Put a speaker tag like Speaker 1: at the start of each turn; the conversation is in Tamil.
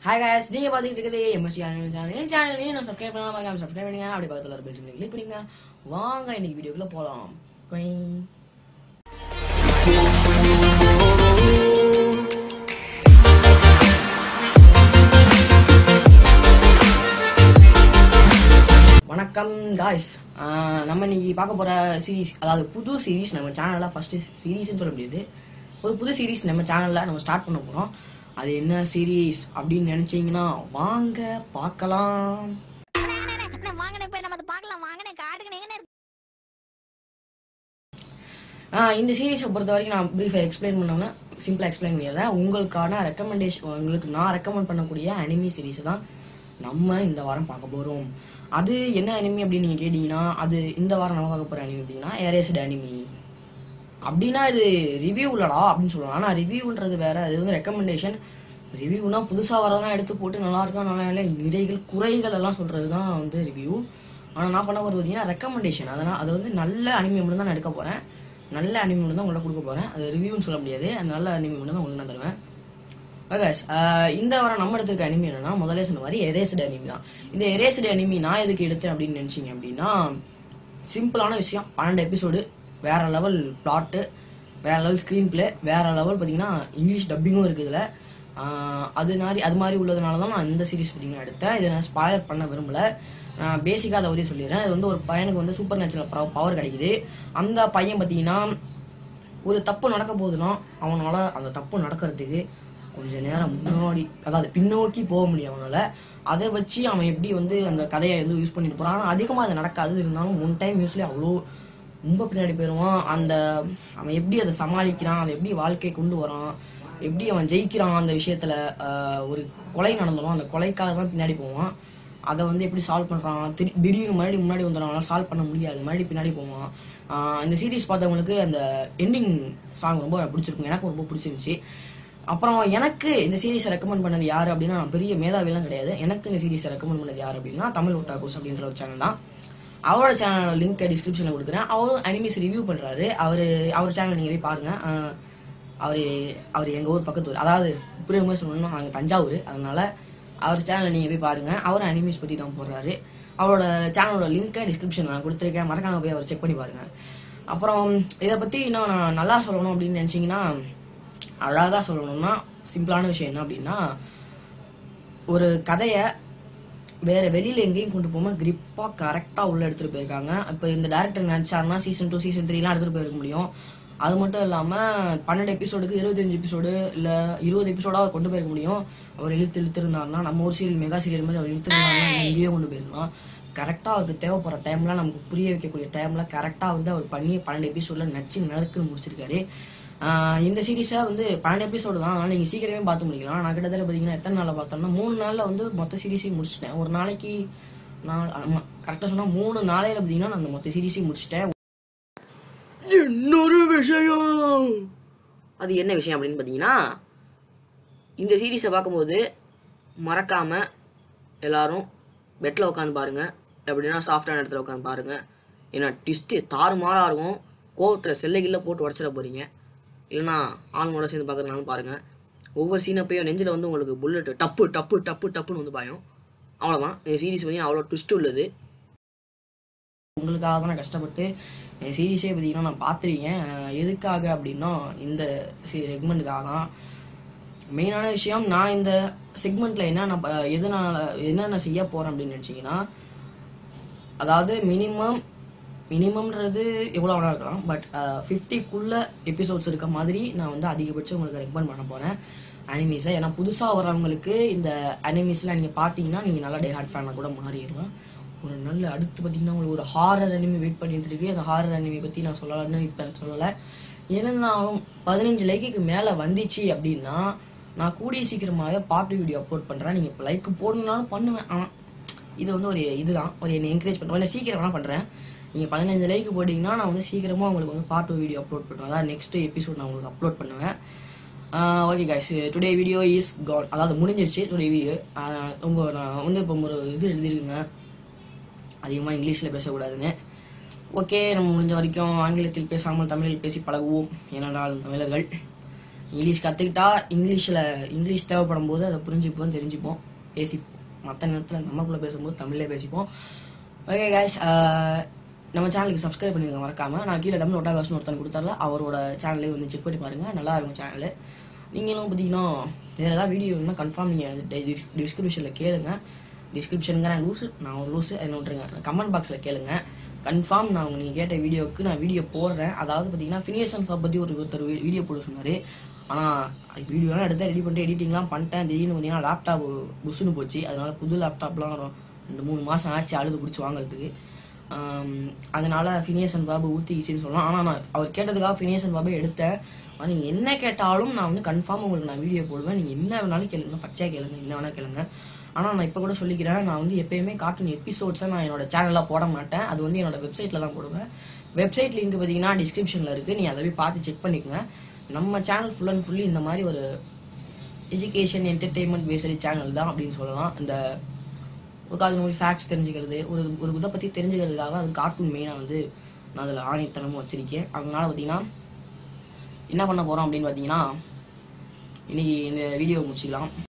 Speaker 1: ஹாய் guys நீங்க பார்த்துக்கிட்டு இருக்குது எம்எஸ் சேனல் சேனல் சேனலையும் நான் சப்ஸ்கிரைப் பண்ணாம இருக்காம சப்ஸ்கிரைப் பண்ணுங்க அப்படி பக்கத்தில் ஒரு பெல் சின்ன கிளிக் பண்ணுங்க வாங்க இன்னைக்கு வீடியோக்குள்ள போகலாம் வணக்கம் காய்ஸ் நம்ம இன்னைக்கு பார்க்க போற சீரிஸ் அதாவது புது சீரிஸ் நம்ம சேனல்ல ஃபர்ஸ்ட் சீரிஸ்னு சொல்ல முடியாது ஒரு புது சீரிஸ் நம்ம சேனல்ல நம்ம ஸ்டார்ட் பண்ண போறோம் அது என்ன சீரிஸ் அப்படின்னு நினைச்சீங்கன்னா வாங்க பார்க்கலாம்
Speaker 2: வாங்கினே போய் நம்ம அதை பார்க்கலாம் வாங்கினே காட்டுக்கு எங்கன்னு
Speaker 1: ஆஹ் இந்த சீரிஸை பொறுத்த வரைக்கும் நான் ப்ரீஃபாக எக்ஸ்பிளைன் பண்ணோம்னா சிம்பிளாக எக்ஸ்பிளைன் பண்ணிடுறேன் உங்களுக்கான ரெக்கமெண்டேஷன் உங்களுக்கு நான் ரெக்கமெண்ட் பண்ணக்கூடிய அனிமி சீரிஸை தான் நம்ம இந்த வாரம் பார்க்க போகிறோம் அது என்ன அனிமி அப்படின்னு நீங்கள் கேட்டிங்கன்னா அது இந்த வாரம் நம்ம பார்க்க போகிற அனிமி அப்படின்னா ஏரேஸ்டு அனிமி அப்படின்னா இது ரிவ்யூ இல்லடா அப்படின்னு சொல்லுவாங்க ஆனால் ரிவ்யூன்றது வேற அது வந்து ரெக்கமெண்டேஷன் ரிவ்யூனா புதுசாக வரதெல்லாம் எடுத்து போட்டு நல்லா இருக்கா நல்லா இல்லை நிறைகள் குறைகள் எல்லாம் சொல்கிறது தான் வந்து ரிவ்யூ ஆனால் நான் பண்ண போகிறது பார்த்தீங்கன்னா ரெக்கமெண்டேஷன் அதனால் அது வந்து நல்ல அனிமி மட்டும் தான் நான் எடுக்க போகிறேன் நல்ல அனிமி மட்டும் தான் உங்கள்ட்ட கொடுக்க போகிறேன் அது ரிவ்யூன்னு சொல்ல முடியாது அது நல்ல அனிமி மட்டும் தான் உங்களுக்கு நான் தருவேன் guys, ஆஹ் இந்த வாரம் நம்ம எடுத்திருக்க அனிமி என்னன்னா முதல்ல சொன்ன மாதிரி எரேஸ்டு அனிமி தான் இந்த எரேஸ்டு அனிமி நான் எதுக்கு எடுத்தேன் அப்படின்னு நினைச்சீங்க அப்படின்னா சிம்பிளான விஷயம் பன்னெண்டு எபிசோடு வேற லெவல் பிளாட்டு வேற லெவல் ஸ்க்ரீன் பிளே வேற லெவல் பார்த்தீங்கன்னா இங்கிலீஷ் டப்பிங்கும் இருக்குது இதில் அது மாதிரி அது மாதிரி உள்ளதுனால தான் நான் இந்த சீரிஸ் பார்த்தீங்கன்னா எடுத்தேன் இதை நான் ஸ்பாயர் பண்ண விரும்பல நான் பேசிக்காக அதை பற்றி சொல்லிடுறேன் இது வந்து ஒரு பையனுக்கு வந்து சூப்பர் நேச்சுரல் பவர் கிடைக்குது அந்த பையன் பார்த்தீங்கன்னா ஒரு தப்பு நடக்க போகுதுன்னா அவனால அந்த தப்பு நடக்கிறதுக்கு கொஞ்ச நேரம் முன்னாடி அதாவது பின்னோக்கி போக முடியும் அவனால அதை வச்சு அவன் எப்படி வந்து அந்த கதையை வந்து யூஸ் பண்ணிட்டு போறான் ஆனால் அதிகமாக அது நடக்காது இருந்தாலும் ஒன் டைம் யூஸ்லி அவ்வளோ ரொம்ப பின்னாடி போயிடுவான் அந்த அவன் எப்படி அதை சமாளிக்கிறான் அதை எப்படி வாழ்க்கை கொண்டு வரான் எப்படி அவன் ஜெயிக்கிறான் அந்த விஷயத்துல ஆஹ், ஒரு கொலை நடந்துடும் அந்த கொலைக்காக தான் பின்னாடி போவான் அதை வந்து எப்படி சால்வ் பண்ணுறான் திடீ திடீர்னு மறுபடியும் முன்னாடி வந்துடும் அவனால் சால்வ் பண்ண முடியாது மறுபடியும் பின்னாடி போவான் ஆஹ் இந்த சீரிஸ் பார்த்தவங்களுக்கு அந்த எண்டிங் சாங் ரொம்ப பிடிச்சிருக்கும் எனக்கு ரொம்ப பிடிச்சிருந்துச்சு அப்புறம் எனக்கு இந்த சீரிஸை ரெக்கமெண்ட் பண்ணது யார் அப்படின்னா நான் பெரிய மேதாவிலாம் கிடையாது எனக்கு இந்த சீரிஸை ரெக்கமெண்ட் பண்ணது யார் அப்படின்னா தமிழ் ஒட்டாகோஸ் அப்படின்ற ஒரு சேனல் தான் அவரோட சேனல் லிங்க் டிஸ்கிரிப்ஷனில் கொடுக்குறேன் அவரும் அனிமிஸ் ரிவ்யூ பண்ணுறாரு அவர் அவர் சேனல் நீங்கள் போய் பாருங்கள் அவர் அவர் எங்கள் ஊர் பக்கத்து ஊர் அதாவது புரியுமே சொல்லணும்னா நாங்கள் தஞ்சாவூர் அதனால அவர் சேனலை நீங்கள் போய் பாருங்கள் அவர் அனிமிஸ் பற்றி தான் போடுறாரு அவரோட சேனலோட லிங்க்கை டிஸ்கிரிப்ஷன் நான் கொடுத்துருக்கேன் மறக்காம போய் அவர் செக் பண்ணி பாருங்கள் அப்புறம் இதை பற்றி இன்னும் நான் நல்லா சொல்லணும் அப்படின்னு நினச்சிங்கன்னா அழகாக சொல்லணும்னா சிம்பிளான விஷயம் என்ன அப்படின்னா ஒரு கதையை வேற வெளியில எங்கேயும் கொண்டு போகாம கிரிப்பா கரெக்டா உள்ள எடுத்துட்டு போயிருக்காங்க இப்போ இந்த டேரக்டர் நினைச்சாருன்னா சீசன் டூ சீசன் த்ரீலாம் எடுத்துட்டு போயிருக்க முடியும் அது மட்டும் இல்லாம பன்னெண்டு எபிசோடுக்கு இருபத்தஞ்சு எபிசோடு இல்ல இருபது எபிசோடா அவர் கொண்டு போயிருக்க முடியும் அவர் இழுத்து இழுத்து இருந்தாருன்னா நம்ம ஒரு சீரியல் மெகா சீரியல் மாதிரி அவர் இழுத்து இருந்தாருன்னா எங்கேயோ கொண்டு போயிருக்கலாம் கரெக்டா அவருக்கு தேவைப்படுற டைம்ல நமக்கு புரிய வைக்கக்கூடிய டைம்ல கரெக்டா வந்து அவர் பண்ணி பன்னெண்டு எபிசோட்ல நச்சு நறுக்குன்னு முடிச்சிருக்காரு ஆஹ் இந்த சீரிஸை வந்து பன்னெண்டு எபிசோடு தான் ஆனால் நீங்கள் சீக்கிரமே பார்த்து முடிக்கலாம் நான் கிட்டத்தட்ட பார்த்தீங்கன்னா எத்தனை நாளில் பார்த்தோம்னா மூணு நாளில் வந்து மொத்த சீரிஸையும் முடிச்சிட்டேன் ஒரு நாளைக்கு நான் ஆமாம் கரெக்டாக சொன்னால் மூணு நாளையில் பார்த்தீங்கன்னா நான் அந்த மொத்த சீரிஸையும் முடிச்சிட்டேன் இன்னொரு விஷயம் அது என்ன விஷயம் அப்படின்னு பார்த்தீங்கன்னா இந்த சீரிஸை பார்க்கும்போது மறக்காம எல்லாரும் பெட்டில் உட்காந்து பாருங்க எப்படின்னா சாஃப்டான இடத்துல உட்காந்து பாருங்க ஏன்னா ட்விஸ்ட்டு தாறுமாறாக இருக்கும் கோவத்தில் செல்லைகளில் போட்டு உடச்சிட போறீங்க இல்லைன்னா ஆளுங்களோட சேர்ந்து பார்க்குறதுனாலும் பாருங்க ஒவ்வொரு சீனப்பையும் நெஞ்சில் வந்து உங்களுக்கு புல்லட் டப்பு டப்பு டப்பு டப்புன்னு வந்து பாயும் அவ்வளோதான் இந்த சீரிஸ் வந்து அவ்வளோ ட்விஸ்ட் உள்ளது உங்களுக்காக தான் நான் கஷ்டப்பட்டு என் சீரிஸே பார்த்தீங்கன்னா நான் பார்த்துருக்கேன் அஹ் எதுக்காக அப்படின்னா இந்த செக்மெண்ட்டுக்காக தான் மெயினான விஷயம் நான் இந்த செக்மெண்ட்டில் என்னென்ன ப- எதனால என்னென்ன செய்ய போகிறேன் அப்படின்னு நினச்சிங்கன்னா அதாவது மினிமம் மினிமம்ன்றது எவ்வளோ வேணா இருக்கலாம் பட் ஃபிஃப்டிக்குள்ளே எபிசோட்ஸ் இருக்க மாதிரி நான் வந்து அதிகபட்சம் உங்களுக்கு ரெக்கமெண்ட் பண்ண போகிறேன் அனிமீஸை ஏன்னா புதுசாக வரவங்களுக்கு இந்த அனிமீஸ்லாம் நீங்கள் பார்த்தீங்கன்னா நீங்கள் நல்லா டே ஹார்ட் ஃபேனாக கூட மாறிடுவேன் ஒரு நல்ல அடுத்து பார்த்தீங்கன்னா உங்களுக்கு ஒரு ஹாரர் அனிமி வெயிட் பண்ணிட்டு இருக்கு அந்த ஹாரர் அனிமி பற்றி நான் சொல்லலாம்னு இப்போ சொல்லலை ஏன்னா பதினஞ்சு லைக்குக்கு மேலே வந்துச்சு அப்படின்னா நான் கூடிய சீக்கிரமாகவே பார்ட் வீடியோ அப்லோட் பண்ணுறேன் நீங்கள் இப்போ லைக் போடணுன்னாலும் பண்ணுவேன் ஆனால் இது வந்து ஒரு இதுதான் ஒரு என்னை என்கரேஜ் பண்ணுறேன் இல்லை சீக்கிரம் வேணால் பண்ணுறேன் நீங்கள் பதினஞ்சு லைக் போட்டிங்கன்னா நான் வந்து சீக்கிரமாக உங்களுக்கு வந்து பார்ட் டூ வீடியோ அப்லோட் பண்ணுவேன் அதாவது நெக்ஸ்ட் எபிசோட் நான் உங்களுக்கு அப்லோட் பண்ணுவேன் okay guys today video is gone அதாவது முடிஞ்சிருச்சு டுடே வீடியோ ரொம்ப நான் வந்து இப்போ ஒரு இது எழுதிருக்குங்க அதிகமாக இங்கிலீஷில் பேசக்கூடாதுன்னு ஓகே நம்ம முடிஞ்ச வரைக்கும் ஆங்கிலத்தில் பேசாமல் தமிழில் பேசி பழகுவோம் ஏனென்றால் தமிழர்கள் இங்கிலீஷ் கற்றுக்கிட்டா இங்கிலீஷில் இங்கிலீஷ் தேவைப்படும் போது அதை புரிஞ்சுப்போம் தெரிஞ்சுப்போம் பேசிப்போம் மற்ற நேரத்தில் நமக்குள்ளே பேசும்போது தமிழ்லேயே பேசிப்போம் ஓகே காய்ஸ் நம்ம சேனலுக்கு சப்ஸ்கிரைப் பண்ணிருங்க மறக்காம நான் கீழே தமிழ் ஒட்டாகாசன் ஒருத்தன் கொடுத்தால அவரோட சேனலே வந்து செக் பண்ணி பாருங்க நல்லா இருக்கும் சேனல் நீங்களும் பார்த்தீங்கன்னா வேறு ஏதாவது வீடியோ வேணும்னா கன்ஃபார்ம் நீங்கள் டிஸ்கிரிப்ஷனில் கேளுங்க டிஸ்கிரிப்ஷனுங்க நான் லூஸு நான் ஒரு லூஸு என்ன விட்ருங்க கமெண்ட் பாக்ஸில் கேளுங்க கன்ஃபார்ம் நான் உங்க நீங்கள் கேட்ட வீடியோவுக்கு நான் வீடியோ போடுறேன் அதாவது பார்த்தீங்கன்னா ஃபினியேஷன் ஃபப் பற்றி ஒரு ஒருத்தர் வீடியோ போட சொன்னார் ஆனால் வீடியோலாம் எடுத்து ரெடி பண்ணிட்டு எடிட்டிங்லாம் பண்ணிட்டேன் திடீர்னு பார்த்தீங்கன்னா லேப்டாப் புஷ்ஷுன்னு போச்சு அதனால புது லேப்டாப்லாம் ரெண்டு மூணு மாதம் ஆச்சு அழுது பிடிச்சி வாங்குறதுக்கு ஆம், அதனால ஃபினியேஷன் பாபு ஊற்றி ஈஸின்னு சொல்லலாம் ஆனால் நான் அவர் கேட்டதுக்காக ஃபினியேஷன் பாபு எடுத்தேன் ஆனால் நீங்கள் என்ன கேட்டாலும் நான் வந்து கன்ஃபார்ம் உங்களுக்கு நான் வீடியோ போடுவேன் நீங்கள் என்ன வேணாலும் கேளுங்க பச்சையாக கேளுங்க என்ன வேணால் கேளுங்க ஆனால் நான் இப்போ கூட சொல்லிக்கிறேன் நான் வந்து எப்பயுமே கார்ட்டூன் எபிசோட்ஸை நான் என்னோட சேனலில் போட மாட்டேன் அது வந்து என்னோட வெப்சைட்டில் தான் போடுவேன் வெப்சைட் லிங்க் பார்த்தீங்கன்னா டிஸ்கிரிப்ஷனில் இருக்குது நீங்கள் அதை போய் பார்த்து செக் பண்ணிக்கோங்க நம்ம சேனல் ஃபுல் அண்ட் ஃபுல்லி இந்த மாதிரி ஒரு எஜுகேஷன் என்டர்டெயின்மெண்ட் பேஸ்டு சேனல் தான் அப்படின்னு சொல்லலாம் இந்த ஒரு கால் மூவி ஃபேக்ட்ஸ் தெரிஞ்சுக்கிறது ஒரு ஒரு இதை பற்றி தெரிஞ்சுக்கிறதுக்காக அது கார்ட்டூன் மெயினாக வந்து நான் அதில் ஆணைத்தனமும் வச்சிருக்கேன் அதனால பார்த்தீங்கன்னா என்ன பண்ண போகிறோம் அப்படின்னு பார்த்தீங்கன்னா இன்னைக்கு இந்த வீடியோ முடிச்சுக்கலாம்